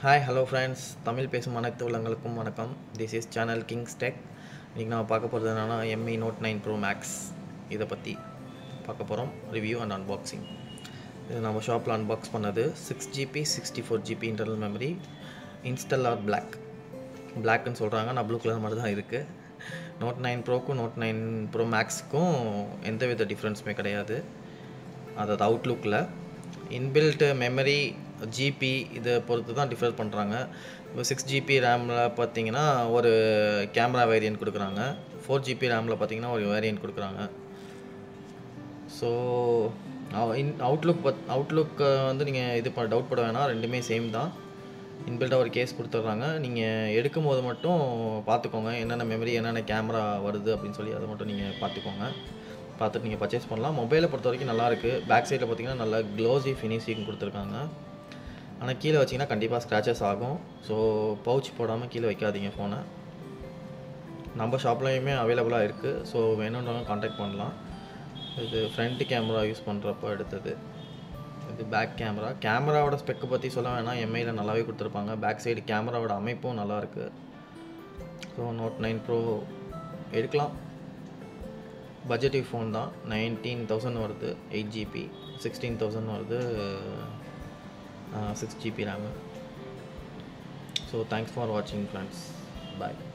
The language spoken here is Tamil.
ஹாய் ஹலோ ஃப்ரெண்ட்ஸ் தமிழ் பேசும் அனைத்து உள்ளங்களுக்கும் வணக்கம் this is channel Kings Tech இன்றைக்கி நம்ம பார்க்க போகிறது என்னென்னா Mi Note nine Pro Max இதை பற்றி பார்க்க போகிறோம் ரிவ்யூ அண்ட் அன்பாக்சிங் இது நம்ம ஷாப்பில் அன்பாக்ஸ் பண்ணது six GB sixty four GB internal memory Interstellar black பிளாக்னு சொல்கிறாங்க நான் ப்ளூ கலர் மாதிரி தான் இருக்குது நோட் நைன் ப்ரோக்கும் நோட் நைன் ப்ரோ மேக்ஸுக்கும் எந்த வித டிஃப்ரென்ஸுமே கிடையாது அதாவது அவுட்லுக்கில் இன்பில்ட் மெமரி ஜிபி இதை பொறுத்து தான் டிஃபர் பண்ணுறாங்க இப்போ சிக்ஸ் ஜிபி ரேமில் பார்த்தீங்கன்னா ஒரு கேமரா வேரியன்ட் கொடுக்குறாங்க ஃபோர் ஜிபி ரேமில் பார்த்தீங்கன்னா ஒரு வேரியன்ட் கொடுக்குறாங்க ஸோ இன் அவுட்லுக் பத் அவுட்லுக்கை வந்து நீங்கள் இது ப டவுட் பட வேணாம் ரெண்டுமே சேம் தான் இன்பில்ட்டாக ஒரு கேஸ் கொடுத்துட்றாங்க நீங்கள் எடுக்கும் போது மட்டும் பார்த்துக்கோங்க என்னென்ன மெமரி என்னென்ன கேமரா வருது அப்படின்னு சொல்லி அதை மட்டும் நீங்கள் பார்த்துக்கோங்க பார்த்துட்டு நீங்கள் பர்ச்சேஸ் பண்ணலாம் மொபைலை பொறுத்த வரைக்கும் நல்லாயிருக்கு பேக் சைடில் பார்த்தீங்கன்னா நல்லா க்ளோஸி ஃபினிஷிங் கொடுத்துருக்காங்க ஆனால் கீழே வச்சிங்கன்னா கண்டிப்பாக ஸ்க்ராச்சஸ் ஆகும் ஸோ பவுச் போடாமல் கீழே வைக்காதீங்க ஃபோனை நம்ம ஷாப்லேயுமே அவைலபிளாக இருக்குது ஸோ வேணுன்றவங்க காண்டாக்ட் பண்ணலாம் இது ஃப்ரண்ட் கேமரா யூஸ் பண்ணுறப்போ எடுத்தது இது பேக் கேமரா கேமராவோட ஸ்பெக்கை பற்றி சொல்ல வேணாம் எம்ஐயில் நல்லாவே கொடுத்துருப்பாங்க பேக் சைடு கேமராவோட அமைப்பும் நல்லா இருக்குது ஸோ நோட் நைன் ப்ரோ எடுக்கலாம் பட்ஜெட்டிவ் ஃபோன் தான் நைன்டீன் தௌசண்ட் வருது எயிட் ஜிபி சிக்ஸ்டீன் தௌசண்ட் வருது six GB RAM so thanks for வாட்சிங் ஃப்ரெண்ட்ஸ் பாய்